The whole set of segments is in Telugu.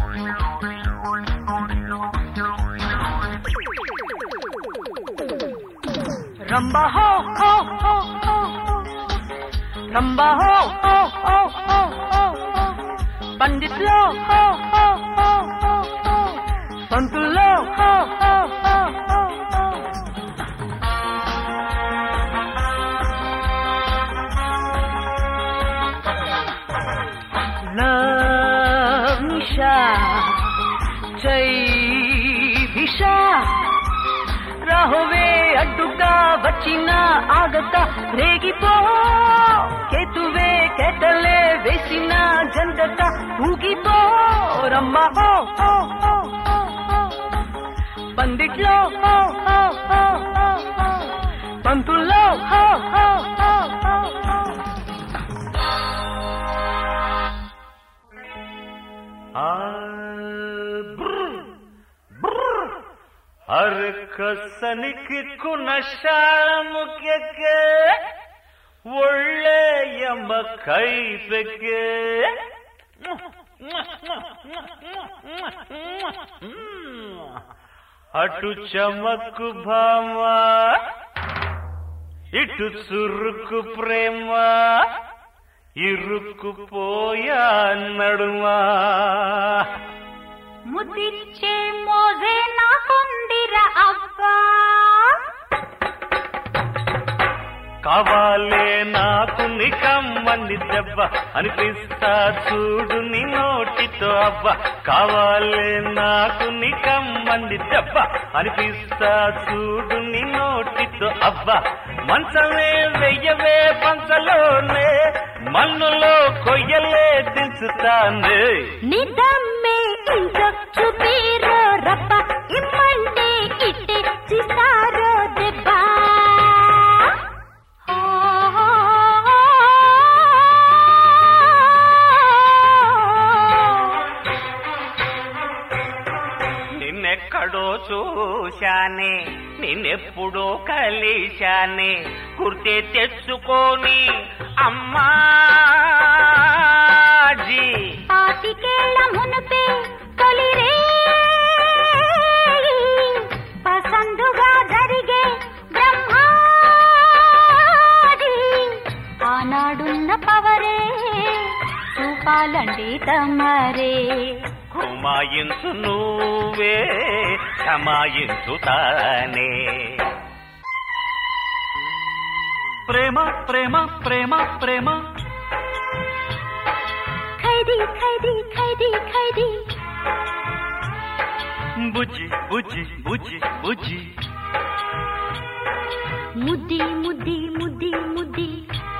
రంబా హో హో హో హో రంబా హో హో హో హో హో పండిట్లో హో హో హో హో హో పంతుల్లో హో హో హో హో హో లవ్ నిషా జై దిశా రాహువే అడ్డుగా వచ్చిన ఆగక రేగిపో కేతువే కేటలే వేసిన జంటక ఊగిపో రమ్మ హో హో హో హో హో పందిట్లో హో హో హో హో హో పంతుల్లో హో హో హో హో హో हर कसनिक ಕುನಶಾಳಮುಖ್ಯಕ್ಕೆ ಒಳ್ಳೆ ಎಂಬ ಕೈ ಬೆಕ್ಕೆ అటు చమక్కు భామ ఇటు చురుకు ప్రేమ ఇరుక్కుపోయా నడుమా ముదిచ్చే మోజే నాకుందిర అబ్బా కావాలే నాకు నికమ్మని దెబ్బ అనిపిస్తా చూడు నీ నోటితో అవ్వ కావాలే నాకు నికమ్మని దెబ్బ అనిపిస్తా చూడు నీ నోటితో అవ్వ మంచమే వెయ్యవే పంచలోనే మన్నులో కొయ్యలే దించుతానే నిదమ్మే ఇంత చూపిరో రబ్బ ఇమ్మంటే ఇట్టే చిస్తారో దెబ్బ నిన్నెక్కడో చూశానే నిన్నెప్పుడో కలిశానే గుర్తే తెచ్చుకొని అమ్మాజీ పాతికేళ్ల మునుపే తొలిరే పసందుగా జరిగే బ్రహ్మాది ఆనాడున్న పవరే చూపాలండి తమరే కుమాయించు నువ్వే క్షమాయించు తానే ప్రేమ ప్రేమ ప్రేమ ప్రేమ ఖైదీ ఖైదీ ఖైదీ ఖైదీ బుజ్జి బుజ్జి బుజ్జి బుజ్జి ముద్ది ముద్ది ముద్ది ముద్ది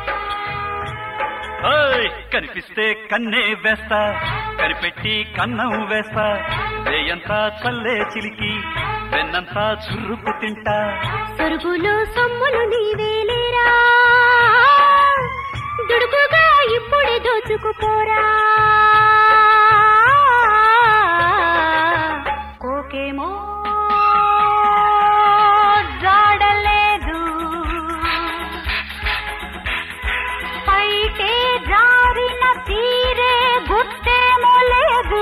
ఓయ్ కనిపిస్తే కన్నే వేస్తా కనిపెట్టి కన్నం వేస్తా వేయంతా చల్లే చిలికి వెన్నంతా చురుకు తింటా సరుగులు సొమ్ములు నీవేలేరా దుడుకుగా ఇప్పుడే దోచుకుపోరా కోకేమో జాడలేదు పైకే జారిన తీరే గుట్టేమో లేదు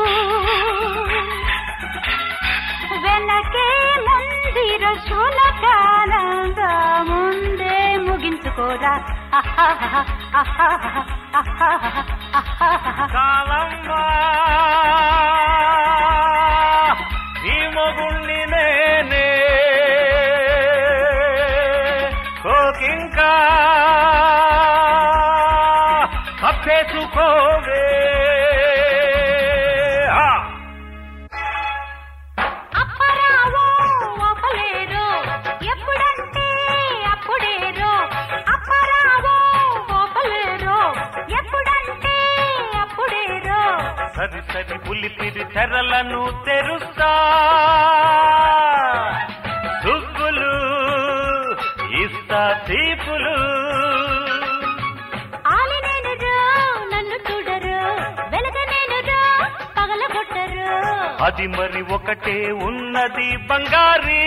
వెనకే ముందిర శునకానంద ముందే ముగించుకోరా కాలమ్మా నీ మొగుణ్ణి నేనే కోకింకా కప్పేసుకోవే ఆ! అప్పరావో ఓపలేరు ఎప్పుడంటే అప్పుడేరో అప్పరావో ఓపలేరు ఎప్పుడంటే అప్పుడేరో సరి సరి పులిపిరి తెరలను తెరుస్తా సుగ్గులు ఇస్తా తీపులు ఆలి నేను నన్ను చూడరు వెనక నేను పగలగొట్టరు అది మరి ఒకటే ఉన్నది బంగారి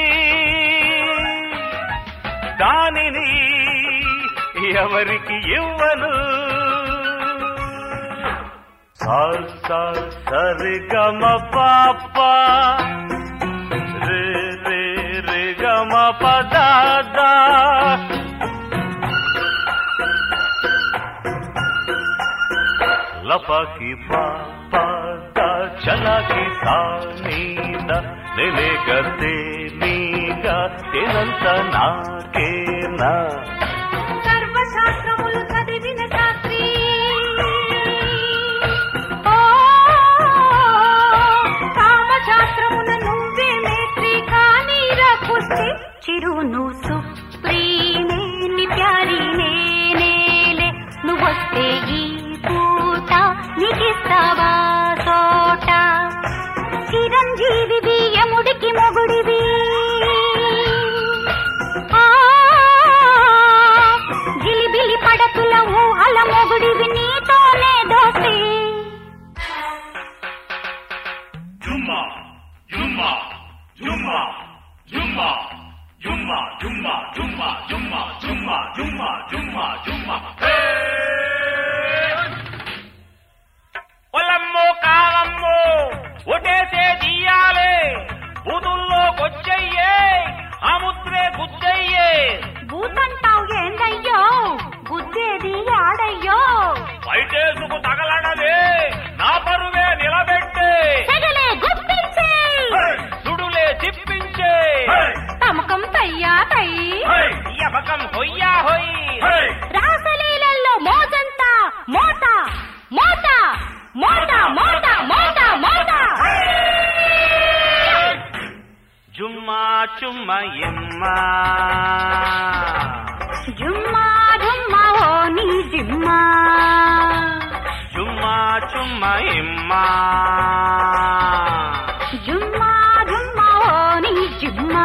దానిని ఎవరికి ఇవ్వను సా సా సరి గమ పాప రే రే రే గమ పదాదా లపకి పాప చలకి సానీద నేనే గతే నీగా తేనంత నాకేనా సర్వశాస్త్రములు చదివిన శాస్త్రి ఓ, కామశాస్త్రమున నువ్వే మేత్రి కానీ రకుస్తే చిరును సుప్రీనే ని ప్యారి నేనేలే నువ్వొస్తే ఈ పూట నీకిస్తావా తోట చిరంజీవివి యముడికి మొగుడివి ఆ, జిలిబిలి పడతుల ఊహల మొగుడివి నీతోనే దోస్తి Jumma, Jumma, Jumma, Jumma, Jumma, Jumma, Jumma, Jumma, Jumma, Jumma, Jumma, Jumma. పొలమ్ము కాలమ్ము ఒటేసే తీయాలే బూతుల్లో కొచ్చయ్యే ఆ ముద్రే గుచ్చయ్యే భూతంటావు ఏందయ్యో బుద్ధేది ఆడయ్యో బయటేసుకు తగలడవే నా పరువే నిలబెట్టే తెగలే గుప్పించే సుడులే తిప్పించే తమకం తయ్యా తై యమకం హొయ్యా హొయ్ రాసలీలల్లో మోజంతా మోత మోత మోత మోత మోత మోత జుమ్మా చుమ్మ ఎమ్మా జుమ్మా జుమ్మా ఓ నీ జిమ్మా జుమ్మా చుమ్మ ఎమ్మా జుమ్మా జుమ్మా ఓ నీ జిమ్మా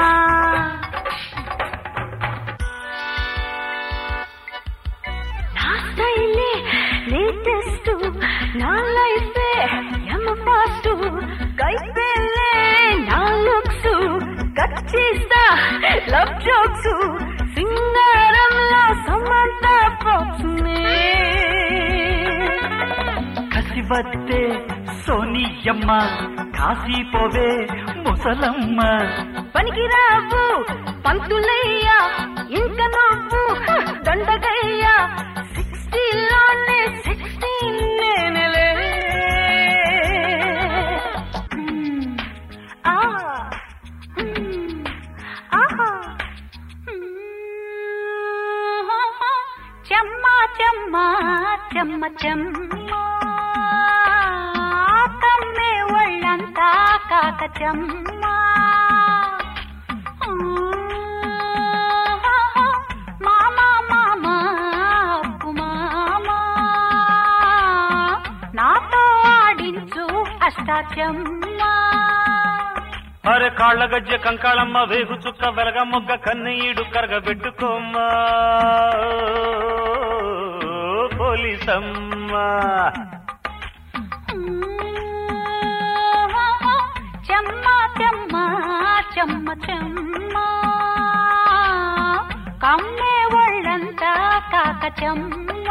నా స్టైలే లేటెస్ట్ నా లైఫే ఎమ్మ ఫాస్ట్ కైపేలే నా లుక్స్ కట్ చేస్తా లవ్ జోక్స్ సింగారంలో సమంత పాప్స్ కసివత్తే సోనియమ్మ కాసిపోవే ముసలమ్మ పనికిరావు పంతులయ్యా ఇంక నువ్వు హ, దండగయ్యా సిక్స్టీలోనే సిక్స్టీన్ నేనలే హ్మ్. ఆ. హ్మ్. ఆహా. హ్మ్. చెమ్మ చెమ్మ చెమ్మ చెమ్మ కమ్మే ఒళ్ళంతా కాక చెమ్మ మామా మామా అప్పు మామా నాతో ఆడించు అష్టాచమ్మ అరే కాళ్ళ గజ్జె కంకాళమ్మ వేగు చుక్క వెలగ మొగ్గ కన్నీడు కరగబెట్టుకోమ్మా పోలీసమ్మ చెమ్మ చెమ్మ చెమ్మ చెమ్మ కమ్మే ఒళ్ళంతా కాక చెమ్మ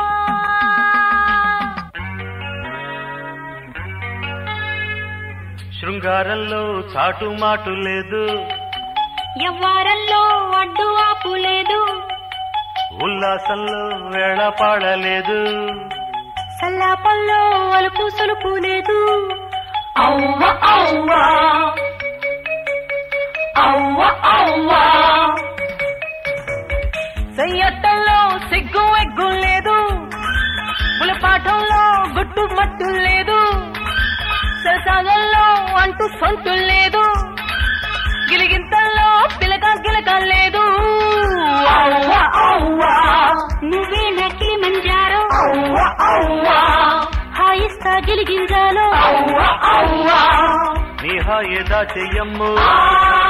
శృంగారంలో చాటు మాటు లేదు ఎవ్వారంలో అడ్డు ఆపు లేదు ఉల్లాసంలో వేళ పాడలేదు సల్లాపల్లో అలుపు సలుపు లేదు అవ్వ అవ్వ అవ్వ అవ్వ చెయ్యట్టంలో సిగ్గు ఎగ్గు లేదు ములపాఠంలో గుట్టు మట్టు లేదు సరసాగల్లో అంటూ సొంటు లేదు గిలిగింతల్లో పిలక గిలక లేదు నువ్వే నకిలి మంజారో హాయిస్తా గిలిగింజాలో నీ హాయేదా చెయ్యమ్ము